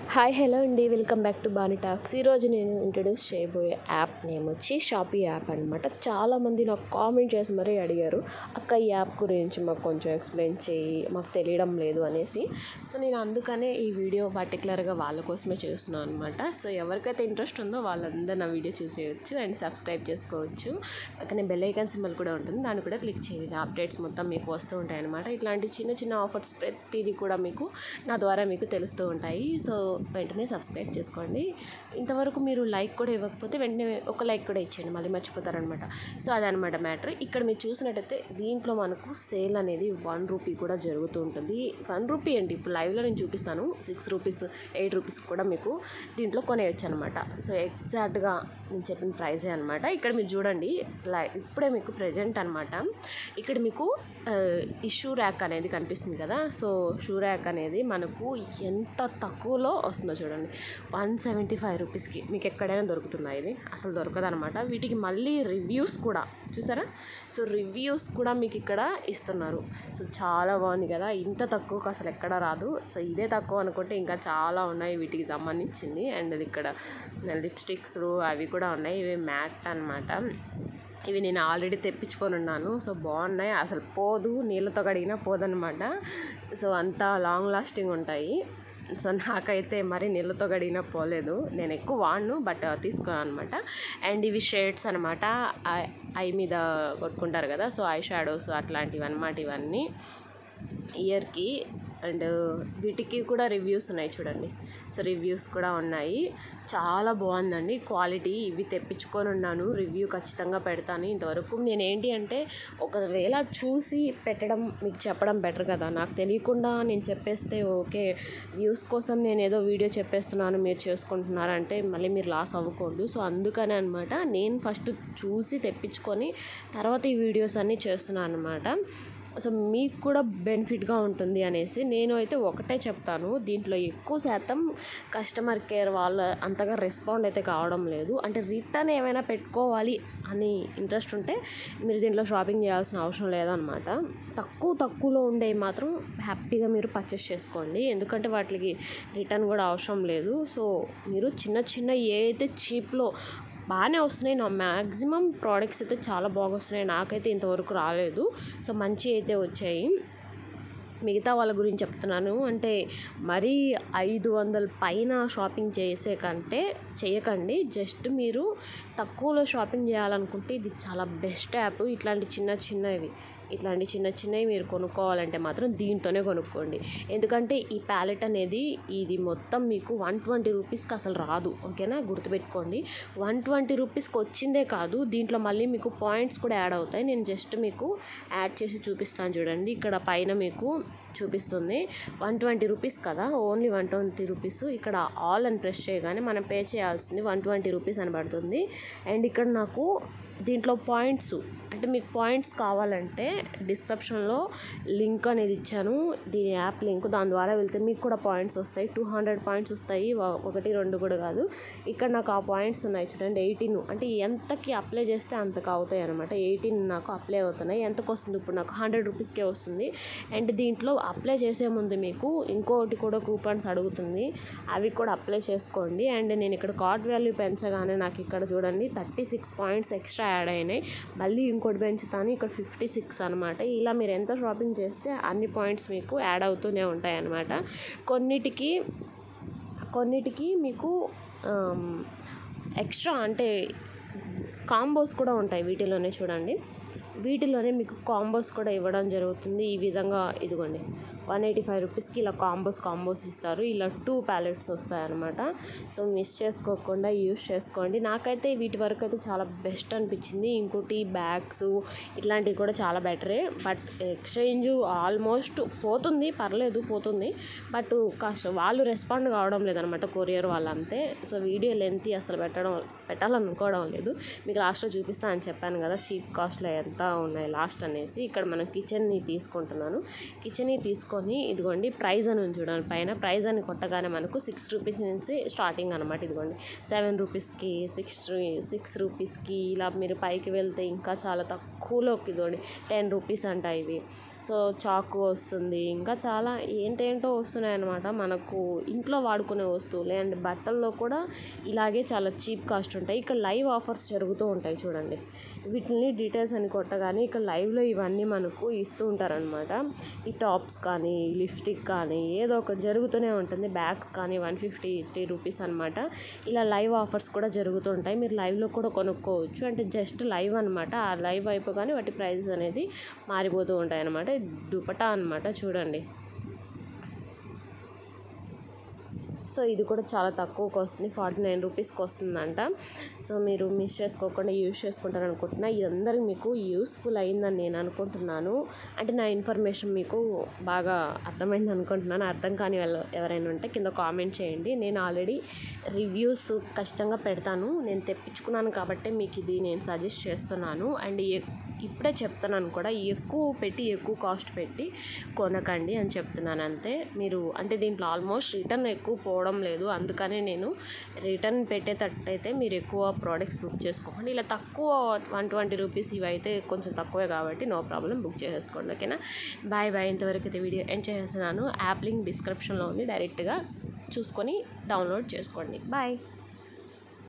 hi hello అండి welcome back to Bani talks ఈరోజు నేను ఇంట్రడ్యూస్ చేయబోయే యాప్ నేమ్ వచ్చి షాపీ యాప్ అనమాట చాలామంది నాకు కామెంట్ చేసి మరీ అడిగారు అక్క ఈ యాప్ గురించి మాకు కొంచెం ఎక్స్ప్లెయిన్ చేయి మాకు తెలియడం లేదు అనేసి సో నేను అందుకనే ఈ వీడియో పర్టికులర్గా వాళ్ళ కోసమే చేస్తున్నాను అనమాట సో ఎవరికైతే ఇంట్రెస్ట్ ఉందో వాళ్ళందరూ నా వీడియో చూసేయచ్చు అండ్ సబ్స్క్రైబ్ చేసుకోవచ్చు పక్కనే బెల్ ఐకాన్ సింబల్ కూడా ఉంటుంది దాన్ని కూడా క్లిక్ చేయండి అప్డేట్స్ మొత్తం మీకు వస్తూ ఉంటాయి అనమాట ఇట్లాంటి చిన్న చిన్న ఆఫర్స్ ప్రతిదీ కూడా మీకు నా ద్వారా మీకు తెలుస్తూ ఉంటాయి సో వెంటనే సబ్స్క్రైబ్ చేసుకోండి ఇంతవరకు మీరు లైక్ కూడా ఇవ్వకపోతే వెంటనే ఒక లైక్ కూడా ఇచ్చేయండి మళ్ళీ మర్చిపోతారనమాట సో అదనమాట మ్యాటర్ ఇక్కడ మీరు చూసినట్టయితే దీంట్లో మనకు సేల్ అనేది వన్ రూపీ కూడా జరుగుతూ ఉంటుంది వన్ రూపీ అండి ఇప్పుడు లైవ్లో నేను చూపిస్తాను సిక్స్ రూపీస్ ఎయిట్ రూపీస్ కూడా మీకు దీంట్లో కొనేయచ్చు అనమాట సో ఎగ్జాక్ట్గా నేను చెప్పిన ప్రైజే అనమాట ఇక్కడ మీరు చూడండి లై ఇప్పుడే మీకు ప్రజెంట్ అనమాట ఇక్కడ మీకు ఇష్యూ ర్యాక్ అనేది కనిపిస్తుంది కదా సో షూ ర్యాక్ అనేది మనకు ఎంత తక్కువలో వస్తుందో చూడండి వన్ సెవెంటీ ఫైవ్ రూపీస్కి మీకు ఎక్కడైనా దొరుకుతున్నాయి ఇది అసలు దొరకదనమాట వీటికి మళ్ళీ రివ్యూస్ కూడా చూసారా సో రివ్యూస్ కూడా మీకు ఇక్కడ ఇస్తున్నారు సో చాలా బాగుంది కదా ఇంత తక్కువకి అసలు ఎక్కడ రాదు సో ఇదే తక్కువ అనుకుంటే ఇంకా చాలా ఉన్నాయి వీటికి సంబంధించింది అండ్ అది ఇక్కడ లిప్స్టిక్స్ అవి కూడా ఉన్నాయి ఇవి మ్యాట్ అనమాట ఇవి నేను ఆల్రెడీ తెప్పించుకొని ఉన్నాను సో బాగున్నాయి అసలు పోదు నీళ్ళతో కడిగినా పోదనమాట సో అంత లాంగ్ లాస్టింగ్ ఉంటాయి సో నాకైతే మరి నీళ్ళతో కడిగినా పోలేదు నేను ఎక్కువ వాడను బట్ తీసుకున్నాను అనమాట అండ్ ఇవి షేడ్స్ అనమాట ఐ మీద కొట్టుకుంటారు కదా సో ఐ షాడోస్ అట్లాంటివి అనమాట ఇవన్నీ ఇయర్కి అండ్ వీటికి కూడా రివ్యూస్ ఉన్నాయి చూడండి సో రివ్యూస్ కూడా ఉన్నాయి చాలా బాగుందండి క్వాలిటీ ఇవి తెప్పించుకొని ఉన్నాను రివ్యూ ఖచ్చితంగా పెడతాను ఇంతవరకు నేను ఏంటి అంటే ఒకవేళ చూసి పెట్టడం మీకు చెప్పడం బెటర్ కదా నాకు తెలియకుండా నేను చెప్పేస్తే ఓకే వ్యూస్ కోసం నేను ఏదో వీడియో చెప్పేస్తున్నాను మీరు చేసుకుంటున్నారంటే మళ్ళీ మీరు లాస్ అవ్వకూడదు సో అందుకనే అనమాట నేను ఫస్ట్ చూసి తెప్పించుకొని తర్వాత ఈ వీడియోస్ అన్నీ చేస్తున్నాను అనమాట సో మీకు కూడా బెనిఫిట్గా ఉంటుంది అనేసి నేను అయితే ఒకటే చెప్తాను దీంట్లో ఎక్కువ శాతం కస్టమర్ కేర్ వాళ్ళ అంతగా రెస్పాండ్ అయితే కావడం లేదు అంటే రిటర్న్ ఏమైనా పెట్టుకోవాలి అని ఇంట్రెస్ట్ ఉంటే మీరు దీంట్లో షాపింగ్ చేయాల్సిన అవసరం లేదనమాట తక్కువ తక్కువలో ఉండేవి మాత్రం హ్యాపీగా మీరు పర్చేస్ చేసుకోండి ఎందుకంటే వాటికి రిటర్న్ కూడా అవసరం లేదు సో మీరు చిన్న చిన్న ఏ అయితే చీప్లో బాగానే వస్తున్నాయి నా మ్యాక్సిమం ప్రోడక్ట్స్ అయితే చాలా బాగా వస్తున్నాయి నాకైతే ఇంతవరకు రాలేదు సో మంచి అయితే వచ్చాయి మిగతా వాళ్ళ గురించి చెప్తున్నాను అంటే మరీ ఐదు వందల పైన షాపింగ్ చేసే కంటే చేయకండి జస్ట్ మీరు తక్కువలో షాపింగ్ చేయాలనుకుంటే ఇది చాలా బెస్ట్ యాప్ ఇట్లాంటి చిన్న చిన్నవి ఇట్లాంటి చిన్న చిన్నవి మీరు కొనుక్కోవాలంటే మాత్రం దీంట్లోనే కొనుక్కోండి ఎందుకంటే ఈ ప్యాలెట్ అనేది ఇది మొత్తం మీకు వన్ ట్వంటీ రూపీస్కి అసలు రాదు ఓకేనా గుర్తుపెట్టుకోండి వన్ ట్వంటీ రూపీస్కి వచ్చిందే కాదు దీంట్లో మళ్ళీ మీకు పాయింట్స్ కూడా యాడ్ అవుతాయి నేను జస్ట్ మీకు యాడ్ చేసి చూపిస్తాను చూడండి ఇక్కడ పైన మీకు చూపిస్తుంది వన్ ట్వంటీ రూపీస్ కదా ఓన్లీ వన్ ట్వంటీ రూపీస్ ఇక్కడ ఆల్ అని ప్రెస్ చేయగానే మనం పే చేయాల్సింది వన్ ట్వంటీ రూపీస్ అని పడుతుంది అండ్ ఇక్కడ నాకు దీంట్లో పాయింట్స్ అంటే మీకు పాయింట్స్ కావాలంటే డిస్క్రిప్షన్లో లింక్ అనేది ఇచ్చాను దీని యాప్ లింక్ దాని ద్వారా వెళ్తే మీకు కూడా పాయింట్స్ వస్తాయి టూ హండ్రెడ్ పాయింట్స్ వస్తాయి ఒకటి రెండు కూడా కాదు ఇక్కడ నాకు ఆ పాయింట్స్ ఉన్నాయి చూడండి ఎయిటీన్ అంటే ఎంతకి అప్లై చేస్తే అంతకు అవుతాయి అనమాట ఎయిటీన్ నాకు అప్లై అవుతున్నాయి ఎంతకు వస్తుంది ఇప్పుడు నాకు హండ్రెడ్ రూపీస్కే వస్తుంది అండ్ దీంట్లో అప్లై చేసే ముందు మీకు ఇంకోటి కూడా కూపన్స్ అడుగుతుంది అవి కూడా అప్లై చేసుకోండి అండ్ నేను ఇక్కడ కార్డ్ వాల్యూ పెంచగానే నాకు ఇక్కడ చూడండి thirty six points extra add అయినాయి మళ్ళీ ఇంకోటి పెంచుతాను ఇక్కడ ఫిఫ్టీ సిక్స్ అనమాట ఇలా మీరు ఎంత షాపింగ్ చేస్తే అన్ని పాయింట్స్ మీకు యాడ్ అవుతూనే ఉంటాయి అన్నమాట కొన్నిటికి కొన్నిటికి మీకు ఎక్స్ట్రా అంటే కాంబోస్ కూడా ఉంటాయి వీటిలోనే చూడండి వీటిలోనే మీకు కాంబోస్ కూడా ఇవ్వడం జరుగుతుంది ఈ విధంగా ఇదిగోండి వన్ ఎయిటీ ఫైవ్ రూపీస్కి ఇలా కాంబోస్ కాంబోస్ ఇస్తారు ఇలా టూ ప్యాలెట్స్ వస్తాయన్నమాట సో మిస్ చేసుకోకుండా యూస్ చేసుకోండి నాకైతే వీటి వరకు అయితే చాలా బెస్ట్ అనిపించింది ఇంకోటి బ్యాగ్స్ ఇట్లాంటివి కూడా చాలా బెటరే బట్ ఎక్స్చేంజ్ ఆల్మోస్ట్ పోతుంది పర్లేదు పోతుంది బట్ కాస్త వాళ్ళు రెస్పాండ్ కావడం లేదనమాట కొరియర్ వాళ్ళంతే సో వీడియో లెంత్ అసలు పెట్టడం పెట్టాలనుకోవడం లేదు మీకు లాస్ట్లో చూపిస్తా అని చెప్పాను కదా చీప్ కాస్ట్లో ఎంత ఉన్నాయి లాస్ట్ అనేసి ఇక్కడ మనం కిచెన్ని తీసుకుంటున్నాను కిచెన్ని తీసుకొని ఇదిగోండి ప్రైజ్ అని ఉంది చూడండి పైన ప్రైజ్ అని కొట్టగానే మనకు సిక్స్ రూపీస్ నుంచి స్టార్టింగ్ అనమాట ఇదిగోండి సెవెన్ రూపీస్కి సిక్స్ సిక్స్ రూపీస్కి ఇలా మీరు పైకి వెళ్తే ఇంకా చాలా తక్కువలోకి ఇదిగోండి టెన్ రూపీస్ అంట ఇవి సో సో చాకు వస్తుంది ఇంకా చాలా ఏంటేంటో వస్తున్నాయి అనమాట మనకు ఇంట్లో వాడుకునే వస్తువులే అండ్ బట్టల్లో కూడా ఇలాగే చాలా చీప్ కాస్ట్ ఉంటాయి ఇక్కడ లైవ్ ఆఫర్స్ జరుగుతూ ఉంటాయి చూడండి వీటిని డీటెయిల్స్ అని కొట్టగానే ఇక్కడ లైవ్లో ఇవన్నీ మనకు ఇస్తూ ఉంటారనమాట ఈ టాప్స్ కానీ లిప్స్టిక్ కానీ ఏదో ఒకటి జరుగుతూనే ఉంటుంది బ్యాగ్స్ కానీ వన్ ఫిఫ్టీ త్రీ రూపీస్ అనమాట ఇలా లైవ్ ఆఫర్స్ కూడా జరుగుతుంటాయి మీరు లైవ్లో కూడా కొనుక్కోవచ్చు అంటే జస్ట్ లైవ్ అనమాట ఆ లైవ్ అయిపోగానే వాటి ప్రైస్ అనేది మారిపోతూ ఉంటాయి అనమాట దుపటా అనమాట చూడండి సో ఇది కూడా చాలా తక్కువకి వస్తుంది ఫార్టీ నైన్ రూపీస్కి వస్తుందంట సో మీరు మిస్ చేసుకోకుండా యూస్ చేసుకుంటారు అనుకుంటున్నా ఇది అందరికి మీకు యూస్ఫుల్ అయిందని నేను అనుకుంటున్నాను అంటే నా ఇన్ఫర్మేషన్ మీకు బాగా అర్థమైంది అనుకుంటున్నాను అర్థం కాని వాళ్ళు ఎవరైనా ఉంటే కింద కామెంట్ చేయండి నేను ఆల్రెడీ రివ్యూస్ ఖచ్చితంగా పెడతాను నేను తెప్పించుకున్నాను కాబట్టి మీకు ఇది నేను సజెస్ట్ చేస్తున్నాను అండ్ ఇప్పుడే చెప్తున్నాను కూడా ఎక్కువ పెట్టి ఎక్కువ కాస్ట్ పెట్టి కొనకండి అని చెప్తున్నాను అంతే మీరు అంటే దీంట్లో ఆల్మోస్ట్ రిటర్న్ ఎక్కువ పోవడం లేదు అందుకనే నేను రిటర్న్ పెట్టేటట్టయితే మీరు ఎక్కువ ప్రోడక్ట్స్ బుక్ చేసుకోకండి ఇలా తక్కువ వన్ ట్వంటీ రూపీస్ ఇవి అయితే కొంచెం తక్కువే కాబట్టి నో ప్రాబ్లం బుక్ చేసేసుకోండి ఓకేనా బాయ్ బాయ్ ఇంతవరకు అయితే వీడియో ఎండ్ చేసేస్తున్నాను యాప్ లింక్ డిస్క్రిప్షన్లో ఉంది డైరెక్ట్గా చూసుకొని డౌన్లోడ్ చేసుకోండి బాయ్